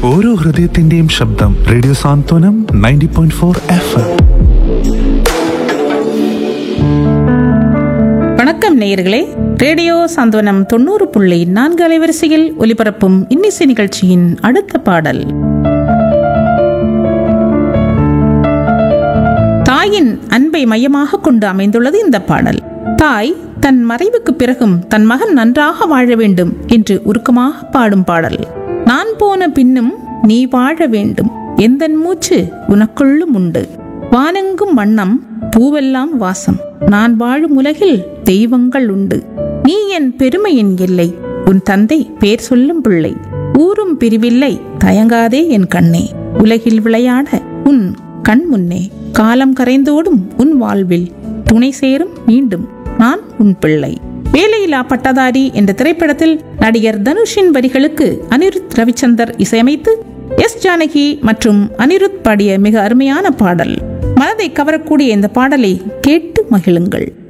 ഓരോ ഹൃദയത്തിന്റെയും ശബ്ദം radio Santhwanam ninety point four F M வணக்கம் நேயர்களே ரேடியோ சாந்தவனம் தொண்ணூறு புள்ளி நான்கு அலைவரிசையில் ஒலிபரப்பும் இன்னிசை நிகழ்ச்சியின் அடுத்த பாடல் தாயின் அன்பை மையமாக கொண்டு அமைந்துள்ளது இந்த பாடல் தாய் தன் மறைவுக்கு பிறகும் தன் மகன் நன்றாக வாழ வேண்டும் என்று உருக்கமாக பாடும் பாடல் நான் போன பின்னும் நீ வாழ வேண்டும் எந்தன் மூச்சு உனக்குள்ளும் உண்டு வானெங்கும் வண்ணம் பூவெல்லாம் வாசம் நான் வாழும் உலகில் தெய்வங்கள் உண்டு நீ என் பெருமையின் எல்லை உன் தந்தை பேர் சொல்லும் பிள்ளை ஊரும் பிரிவில்லை தயங்காதே என் கண்ணே உலகில் விளையாட உன் கண் முன்னே காலம் கரைந்தோடும் உன் வாழ்வில் துணை சேரும் மீண்டும் நான் உன் பிள்ளை வேலையில்லா பட்டதாரி என்ற திரைப்படத்தில் நடிகர் தனுஷின் வரிகளுக்கு அனிருத் ரவிச்சந்தர் இசையமைத்து எஸ் ஜானகி மற்றும் அனிருத் பாடிய மிக அருமையான பாடல் மனதை கவரக்கூடிய இந்த பாடலை கேட்டு மகிழுங்கள்